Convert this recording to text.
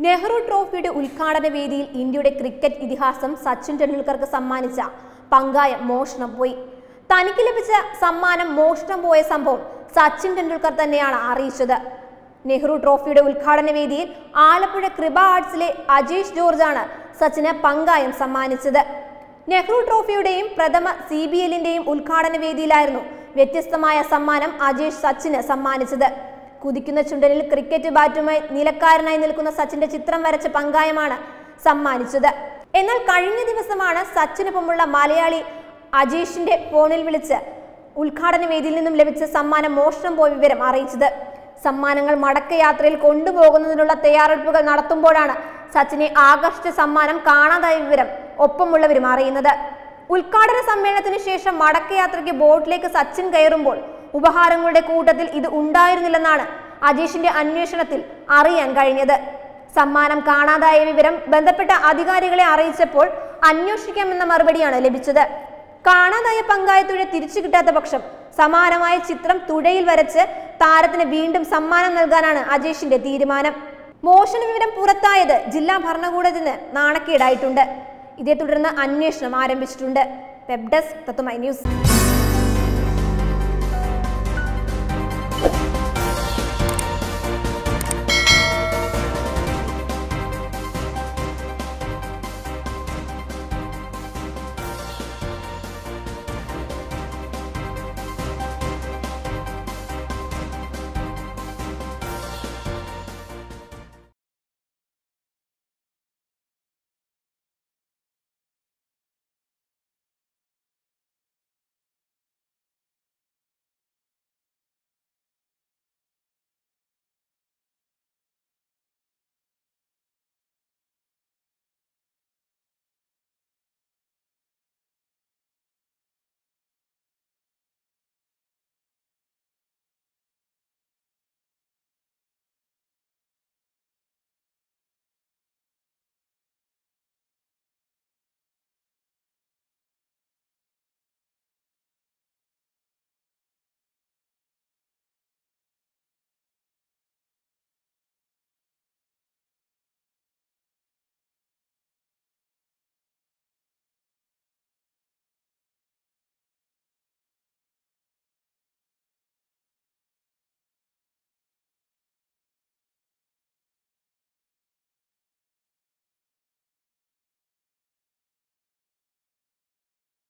നെഹ്റു ട്രോഫിയുടെ ഉദ്ഘാടന വേദിയിൽ ഇന്ത്യയുടെ ക്രിക്കറ്റ് ഇതിഹാസം സച്ചിൻ ടെണ്ടുൽക്കർക്ക് സമ്മാനിച്ച പങ്കായം മോഷണം പോയി തനിക്ക് ലഭിച്ച സമ്മാനം മോഷണം പോയ സംഭവം സച്ചിൻ ടെണ്ടുൽക്കർ തന്നെയാണ് അറിയിച്ചത് നെഹ്റു ട്രോഫിയുടെ ഉദ്ഘാടന വേദിയിൽ ആലപ്പുഴ കൃപ ആർട്സിലെ അജേഷ് ജോർജാണ് സച്ചിന് പങ്കായം സമ്മാനിച്ചത് നെഹ്റു ട്രോഫിയുടെയും പ്രഥമ സി ബി എല്ലിന്റെയും ഉദ്ഘാടന വേദിയിലായിരുന്നു വ്യത്യസ്തമായ സമ്മാനം അജേഷ് സച്ചിന് സമ്മാനിച്ചത് കുതിക്കുന്ന ചുണ്ടനിൽ ക്രിക്കറ്റ് ബാറ്റുമായി നിലക്കാരനായി നിൽക്കുന്ന സച്ചിന്റെ ചിത്രം വരച്ച പങ്കായമാണ് സമ്മാനിച്ചത് എന്നാൽ കഴിഞ്ഞ ദിവസമാണ് സച്ചിനൊപ്പമുള്ള മലയാളി അജേഷിന്റെ ഫോണിൽ വിളിച്ച് ഉദ്ഘാടന വേദിയിൽ നിന്നും ലഭിച്ച സമ്മാനം മോഷണം പോയ വിവരം അറിയിച്ചത് സമ്മാനങ്ങൾ മടക്കയാത്രയിൽ കൊണ്ടുപോകുന്നതിനുള്ള തയ്യാറെടുപ്പുകൾ നടത്തുമ്പോഴാണ് സച്ചിനെ ആകർഷിച്ച സമ്മാനം കാണാതായ വിവരം ഒപ്പമുള്ളവരും അറിയുന്നത് ഉദ്ഘാടന സമ്മേളനത്തിന് ശേഷം മടക്കയാത്രയ്ക്ക് ബോട്ടിലേക്ക് സച്ചിൻ കയറുമ്പോൾ ഉപഹാരങ്ങളുടെ കൂട്ടത്തിൽ ഇത് ഉണ്ടായിരുന്നില്ലെന്നാണ് അജീഷിന്റെ അന്വേഷണത്തിൽ അറിയാൻ കഴിഞ്ഞത് സമ്മാനം കാണാതായ വിവരം ബന്ധപ്പെട്ട അധികാരികളെ അറിയിച്ചപ്പോൾ അന്വേഷിക്കാമെന്ന മറുപടിയാണ് ലഭിച്ചത് കാണാതായ പങ്കായത്തുഴ തിരിച്ചു കിട്ടാത്ത പക്ഷം സമാനമായ ചിത്രം തുഴയിൽ വരച്ച് താരത്തിന് വീണ്ടും സമ്മാനം നൽകാനാണ് അജേഷിന്റെ തീരുമാനം മോഷണ വിവരം പുറത്തായത് ജില്ലാ ഭരണകൂടത്തിന് നാണക്കേടായിട്ടുണ്ട് ഇതേ തുടർന്ന് അന്വേഷണം ആരംഭിച്ചിട്ടുണ്ട് വെബ് ഡെസ്ക് തത്തുമൈ ന്യൂസ്